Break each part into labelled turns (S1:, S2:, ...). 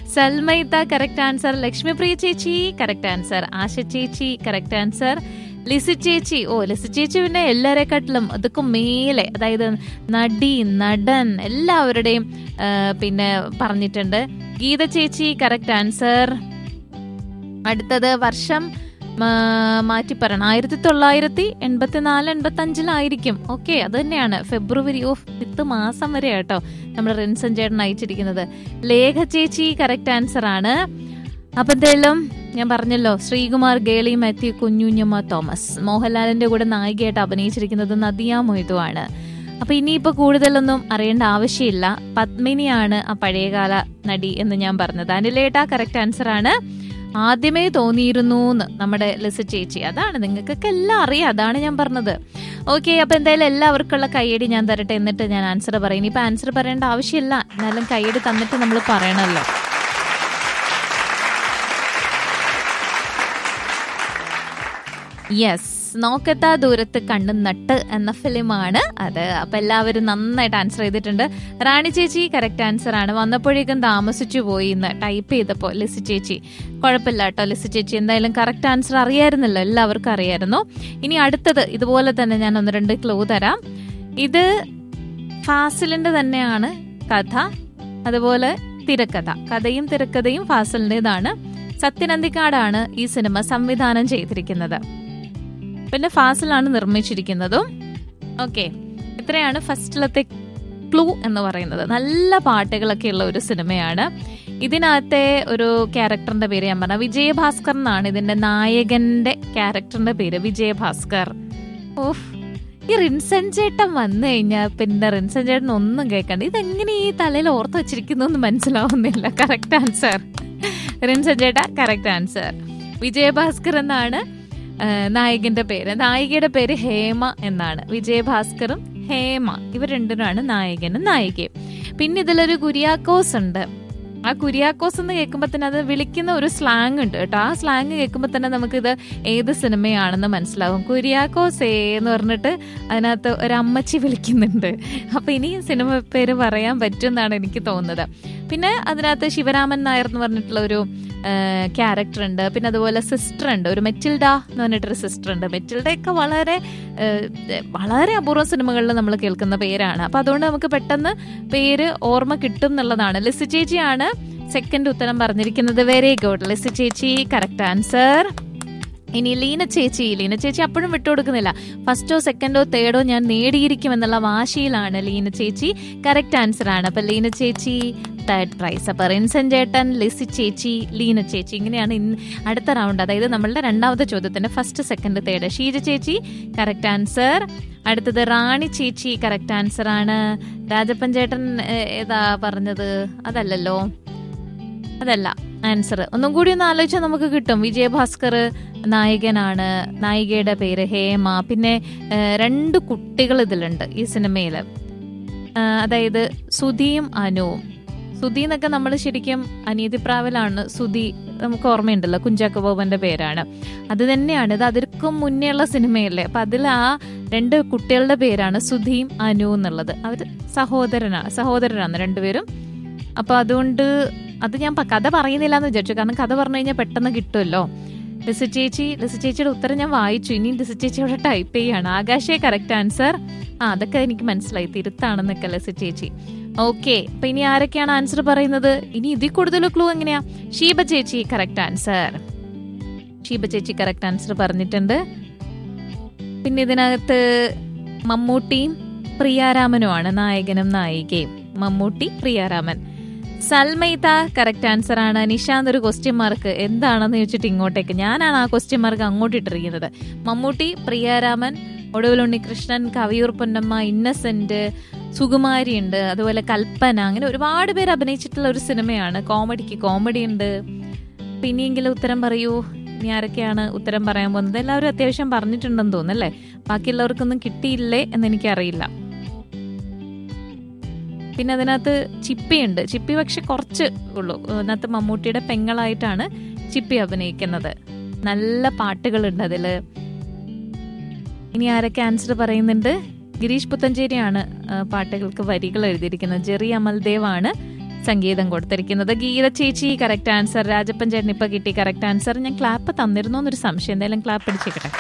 S1: സൽമൈത്ത correct answer Lakshmipriya ചേച്ചി correct answer ആശ ചേച്ചി correct answer Lissy ചേച്ചി ഓ ലിസി ചേച്ചി പിന്നെ എല്ലാരെക്കാട്ടിലും അതൊക്കെ മേലെ അതായത് നടി നടൻ എല്ലാവരുടെയും ആ, പിന്നെ പറഞ്ഞിട്ടുണ്ട് ഗീത ചേച്ചി കറക്റ്റ് ആൻസർ അടുത്തത് വർഷം മാ- മാറ്റി പറയണം ആയിരത്തി തൊള്ളായിരത്തി എൺപത്തിനാല് എൺപത്തി അഞ്ചിലായിരിക്കും ഓക്കെ അത് തന്നെയാണ് ഫെബ്രുവരി ഓഫ് പത്ത് മാസം വരെ കേട്ടോ നമ്മൾ റിൻസൻ ചേട്ടൻ അയച്ചിരിക്കുന്നത് ലേഖ ചേച്ചി കറക്റ്റ് ആൻസർ ആണ് അപ്പൊ എന്തായാലും ഞാൻ പറഞ്ഞല്ലോ ശ്രീകുമാർ ഗേളി മാത്യു കുഞ്ഞുഞ്ഞമ്മ തോമസ് മോഹൻലാലിന്റെ കൂടെ നായികയായിട്ട് അഭിനയിച്ചിരിക്കുന്നത് നദിയ മൊയ്തു ആണ് അപ്പൊ ഇനിയിപ്പോ കൂടുതലൊന്നും അറിയേണ്ട ആവശ്യമില്ല പത്മിനിയാണ് ആ പഴയകാല നടി എന്ന് ഞാൻ പറഞ്ഞത് അനിലേട്ട കറക്റ്റ് ആൻസർ ആണ് ആദ്യമേ തോന്നിയിരുന്നു എന്ന് നമ്മുടെ ലിസ ചേച്ചി അതാണ് നിങ്ങൾക്കൊക്കെ എല്ലാം അറിയാം അതാണ് ഞാൻ പറഞ്ഞത് ഓക്കെ അപ്പൊ എന്തായാലും എല്ലാവർക്കുള്ള കൈയടി ഞാൻ തരട്ടെ എന്നിട്ട് ഞാൻ ആൻസർ പറയും ഇനിയിപ്പോ ആൻസർ പറയേണ്ട ആവശ്യമില്ല എന്നാലും കൈയടി തന്നിട്ട് നമ്മൾ പറയണമല്ലോ യെസ് നോക്കത്താ ദൂരത്ത് കണ്ണും നട്ട് എന്ന ഫിലിമാണ് അത് അപ്പൊ എല്ലാവരും നന്നായിട്ട് ആൻസർ ചെയ്തിട്ടുണ്ട് റാണി ചേച്ചി കറക്റ്റ് ആൻസർ ആണ് വന്നപ്പോഴേക്കും താമസിച്ചു പോയി എന്ന് ടൈപ്പ് ചെയ്തപ്പോ ലിസി ചേച്ചി കുഴപ്പമില്ല കേട്ടോ ലിസി ചേച്ചി എന്തായാലും കറക്റ്റ് ആൻസർ അറിയായിരുന്നല്ലോ എല്ലാവർക്കും അറിയായിരുന്നു ഇനി അടുത്തത് ഇതുപോലെ തന്നെ ഞാൻ ഒന്ന് രണ്ട് ക്ലൂ തരാം ഇത് ഫാസിലിന്റെ തന്നെയാണ് കഥ അതുപോലെ തിരക്കഥ കഥയും തിരക്കഥയും ഫാസിലിന്റേതാണ് സത്യനന്ദിക്കാടാണ് ഈ സിനിമ സംവിധാനം ചെയ്തിരിക്കുന്നത് പിന്നെ ഫാസിലാണ് നിർമ്മിച്ചിരിക്കുന്നതും ഓക്കെ ഇത്രയാണ് ഫസ്റ്റിലത്തെ ക്ലൂ എന്ന് പറയുന്നത് നല്ല പാട്ടുകളൊക്കെ ഉള്ള ഒരു സിനിമയാണ് ഇതിനകത്തെ ഒരു ക്യാരക്ടറിന്റെ പേര് ഞാൻ പറഞ്ഞ വിജയഭാസ്കർ എന്നാണ് ഇതിന്റെ നായകന്റെ ക്യാരക്ടറിന്റെ പേര് വിജയഭാസ്കർ ഓഹ് ഈ റിൻസൻ ചേട്ടൻ വന്നു കഴിഞ്ഞാൽ പിന്നെ റിൻസൻ ചേട്ടൻ ഒന്നും കേൾക്കണ്ട ഇതെങ്ങനെ ഈ തലയിൽ ഓർത്ത് വെച്ചിരിക്കുന്നു എന്ന് മനസ്സിലാവുന്നില്ല കറക്റ്റ് ആൻസർ റിൻസൻ ചേട്ട കറക്റ്റ് ആൻസർ വിജയഭാസ്കർ എന്നാണ് ആ, നായകന്റെ പേര് നായികയുടെ പേര് ഹേമ എന്നാണ് വിജയഭാസ്കറും ഹേമ ഇവർ രണ്ടിനുമാണ് നായകനും നായികയും പിന്നെ ഇതിലൊരു കുര്യാക്കോസ് ഉണ്ട് ആ കുര്യാക്കോസ് എന്ന് കേൾക്കുമ്പോൾ തന്നെ അത് വിളിക്കുന്ന ഒരു സ്ലാങ് ഉണ്ട് കേട്ടോ ആ സ്ലാങ് കേൾക്കുമ്പോൾ തന്നെ നമുക്കിത് ഏത് സിനിമയാണെന്ന് മനസ്സിലാവും കുര്യാക്കോസ് എന്ന് പറഞ്ഞിട്ട് അതിനകത്ത് ഒരു അമ്മച്ചി വിളിക്കുന്നുണ്ട് അപ്പൊ ഇനി സിനിമ പേര് പറയാൻ പറ്റുമെന്നാണ് എനിക്ക് തോന്നുന്നത് പിന്നെ അതിനകത്ത് ശിവരാമൻ നായർ എന്ന് പറഞ്ഞിട്ടുള്ള ഒരു ക്യാരക്ടർ ഉണ്ട് പിന്നെ അതുപോലെ സിസ്റ്റർ ഉണ്ട് ഒരു മെറ്റിൽഡ എന്ന് പറഞ്ഞിട്ടൊരു സിസ്റ്റർ ഉണ്ട് മെറ്റിൽഡയൊക്കെ വളരെ ഏഹ്, വളരെ അപൂർവ സിനിമകളിൽ നമ്മൾ കേൾക്കുന്ന പേരാണ് അപ്പൊ അതുകൊണ്ട് നമുക്ക് പെട്ടെന്ന് പേര് ഓർമ്മ കിട്ടും എന്നുള്ളതാണ് ലിസി ചേച്ചിയാണ് സെക്കൻഡ് ഉത്തരം പറഞ്ഞിരിക്കുന്നത് വെരി ഗുഡ് ലിസി ചേച്ചി കറക്റ്റ് ആൻസർ ഇനി ലീന ചേച്ചി ലീന ചേച്ചി അപ്പോഴും വിട്ടുകൊടുക്കുന്നില്ല ഫസ്റ്റോ സെക്കൻഡോ തേർഡോ ഞാൻ നേടിയിരിക്കും എന്നുള്ള വാശിയിലാണ് ലീന ചേച്ചി കറക്റ്റ് ആൻസർ ആണ് അപ്പൊ ലീന ചേച്ചി തേർഡ് പ്രൈസ് അപ്പൊ റിൻസൻ ചേട്ടൻ ലിസി ചേച്ചി ലീന ചേച്ചി ഇങ്ങനെയാണ് ഇന്ന് അടുത്ത റൗണ്ട് അതായത് നമ്മളുടെ രണ്ടാമത്തെ ചോദ്യത്തിന്റെ ഫസ്റ്റ് സെക്കൻഡ് തേർഡ് ഷീജ ചേച്ചി കറക്റ്റ് ആൻസർ അടുത്തത് റാണി ചേച്ചി കറക്റ്റ് ആൻസർ ആണ് രാജപ്പൻ ചേട്ടൻ ഏ- ഏതാ പറഞ്ഞത് അതല്ലല്ലോ അതല്ല ആൻസർ ഒന്നും കൂടി ഒന്ന് ആലോചിച്ചാൽ നമുക്ക് കിട്ടും വിജയഭാസ്കർ നായകനാണ് നായികയുടെ പേര് ഹേമ പിന്നെ ആ, രണ്ട് കുട്ടികൾ ഇതിലുണ്ട് ഈ സിനിമയിൽ അതായത് സുധിയും അനുവും സുധി എന്നൊക്കെ നമ്മൾ ശരിക്കും അനീതിപ്രാവലാണ് സുധി നമുക്ക് ഓർമ്മയുണ്ടല്ലോ കുഞ്ചാക്കോ ബോബന്റെ പേരാണ് അത് തന്നെയാണ് ഇത് അതിർക്കും മുന്നേ ഉള്ള സിനിമയല്ലേ അപ്പൊ അതിൽ ആ രണ്ട് കുട്ടികളുടെ പേരാണ് സുധിയും അനു എന്നുള്ളത് അവർ സഹോദരനാണ് സഹോദരനാണ് രണ്ടുപേരും അപ്പൊ അതുകൊണ്ട് അത് ഞാൻ പ- കഥ പറയുന്നില്ല എന്ന് വിചാരിച്ചു കാരണം കഥ പറഞ്ഞു കഴിഞ്ഞാൽ പെട്ടെന്ന് കിട്ടുമല്ലോ ലിസി ചേച്ചി ലിസി ചേച്ചിയുടെ ഉത്തരം ഞാൻ വായിച്ചു ഇനി ലിസി ചേച്ചി അവിടെ ടൈപ്പ് ചെയ്യാണ് ആകാശേ കറക്റ്റ് ആൻസർ ആ അതൊക്കെ എനിക്ക് മനസ്സിലായി തിരുത്താണെന്നൊക്കെ ലിസി ചേച്ചി ഓക്കെ അപ്പൊ ഇനി ആരൊക്കെയാണ് ആൻസർ പറയുന്നത് ഇനി ഇതിൽ കൂടുതൽ ക്ലൂ എങ്ങനെയാ ഷീബ ചേച്ചി കറക്റ്റ് ആൻസർ ഷീബ ചേച്ചി കറക്റ്റ് ആൻസർ പറഞ്ഞിട്ടുണ്ട് പിന്നെ ഇതിനകത്ത് മമ്മൂട്ടിയും പ്രിയാരാമനുമാണ് നായകനും നായികയും മമ്മൂട്ടി പ്രിയാരാമൻ സൽമൈത്ത കറക്റ്റ് ആൻസർ ആണ് നിഷാന്ത് ഒരു ക്വസ്റ്റ്യൻ മാർക്ക് എന്താണെന്ന് ചോദിച്ചിട്ട് ഇങ്ങോട്ടേക്ക് ഞാനാണ് ആ ക്വസ്റ്റ്യൻ മാർക്ക് അങ്ങോട്ട് ഇട്ടിരിക്കുന്നത് മമ്മൂട്ടി പ്രിയാരാമൻ ഒടുവിൽ ഉണ്ണികൃഷ്ണൻ കവിയൂർ പൊന്നമ്മ ഇന്നസെന്റ് സുകുമാരി ഉണ്ട് അതുപോലെ കൽപ്പന അങ്ങനെ ഒരുപാട് പേര് അഭിനയിച്ചിട്ടുള്ള ഒരു സിനിമയാണ് കോമഡിക്ക് കോമഡി ഉണ്ട് പിന്നെയെങ്കിലും ഉത്തരം പറയൂ ഇനി ആരൊക്കെയാണ് ഉത്തരം പറയാൻ പോകുന്നത് എല്ലാവരും അത്യാവശ്യം പറഞ്ഞിട്ടുണ്ടെന്ന് തോന്നുന്നല്ലേ ബാക്കിയുള്ളവർക്കൊന്നും കിട്ടിയില്ലേ എന്ന് എനിക്കറിയില്ല പിന്നെ അതിനകത്ത് ചിപ്പിയുണ്ട് ചിപ്പി പക്ഷെ കുറച്ച് ഉള്ളൂ അതിനകത്ത് മമ്മൂട്ടിയുടെ പെങ്ങളായിട്ടാണ് ചിപ്പി അഭിനയിക്കുന്നത് നല്ല പാട്ടുകളുണ്ട് അതില് ഇനി ആരൊക്കെ ആൻസർ പറയുന്നുണ്ട് ഗിരീഷ് പുത്തഞ്ചേരിയാണ് ആ, പാട്ടുകൾക്ക് വരികൾ എഴുതിയിരിക്കുന്നത് ജെറി അമൽദേവ് ആണ് സംഗീതം കൊടുത്തിരിക്കുന്നത് ഗീത ചേച്ചി കറക്റ്റ് ആൻസർ രാജപ്പൻ ചേട്ടൻ ഇപ്പൊ കിട്ടി കറക്റ്റ് ആൻസർ ഞാൻ ക്ലാപ്പ് തന്നിരുന്നോ എന്നൊരു സംശയം എന്തായാലും ക്ലാപ്പ് അടിച്ചേക്കട്ടെ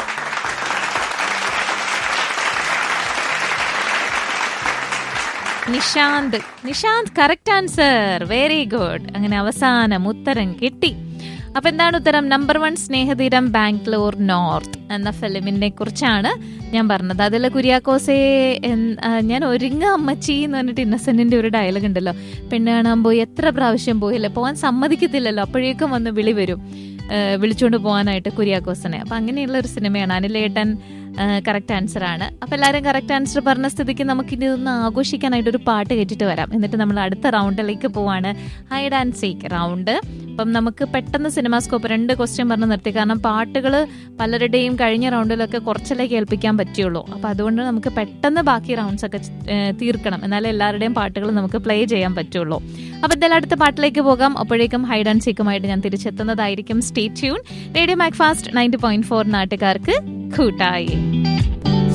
S1: Nishanth Nishanth correct answer very good അങ്ങനെ അവസാനം ഉത്തരം കിട്ടി അപ്പൊ എന്താണ് ഉത്തരം number one Snehatheeram Bangalore north എന്ന ഫിലിമിനെ കുറിച്ചാണ് ഞാൻ പറഞ്ഞത് അതിൽ കുര്യാക്കോസെ എൻ- ആ, ഞാൻ ഒരുങ്ങ അമ്മച്ചി എന്ന് പറഞ്ഞിട്ട് ഇന്നസെന്റിന്റെ ഒരു ഡയലോഗ് ഉണ്ടല്ലോ പെണ്ണ് കാണാൻ പോയി എത്ര പ്രാവശ്യം പോയില്ലേ പോകാൻ സമ്മതിക്കത്തില്ലല്ലോ അപ്പോഴേക്കും വന്ന് വിളി വരും ആ, വിളിച്ചുകൊണ്ട് പോകാനായിട്ട് കുര്യാക്കോസിനെ അപ്പൊ അങ്ങനെയുള്ള ഒരു സിനിമയാണ് അനിലേട്ടൻ കറക്റ്റ് ആൻസർ ആണ് അപ്പൊ എല്ലാവരും കറക്റ്റ് ആൻസർ പറഞ്ഞ സ്ഥിതിക്ക് നമുക്ക് ഇനി ഇതൊന്ന് ആഘോഷിക്കാനായിട്ട് ഒരു പാട്ട് കേട്ടിട്ട് വരാം എന്നിട്ട് നമ്മൾ അടുത്ത റൗണ്ടിലേക്ക് പോവാണ് ഹൈഡ് ആൻഡ് സീക്ക് റൗണ്ട് അപ്പം നമുക്ക് പെട്ടെന്ന് സിനിമാ സ്കോപ്പ് രണ്ട് ക്വസ്റ്റ്യൻ പറഞ്ഞ് നിർത്തി കാരണം പാട്ടുകൾ പലരുടെയും കഴിഞ്ഞ റൗണ്ടിലൊക്കെ കുറച്ചല്ലേ കേൾപ്പിക്കാൻ പറ്റുള്ളൂ അപ്പൊ അതുകൊണ്ട് നമുക്ക് പെട്ടെന്ന് ബാക്കി റൗണ്ട്സ് ഒക്കെ ഏഹ്, തീർക്കണം എന്നാലേ എല്ലാവരുടെയും പാട്ടുകൾ നമുക്ക് പ്ലേ ചെയ്യാൻ പറ്റുള്ളൂ അപ്പൊ എന്തായാലും അടുത്ത പാട്ടിലേക്ക് പോകാം അപ്പോഴേക്കും ഹൈഡ് ആൻഡ് സീക്കുമായിട്ട് ഞാൻ തിരിച്ചെത്തുന്നതായിരിക്കും stay tune radio Macfast ninety point four നാട്ടുകാർക്ക് കൂട്ടായി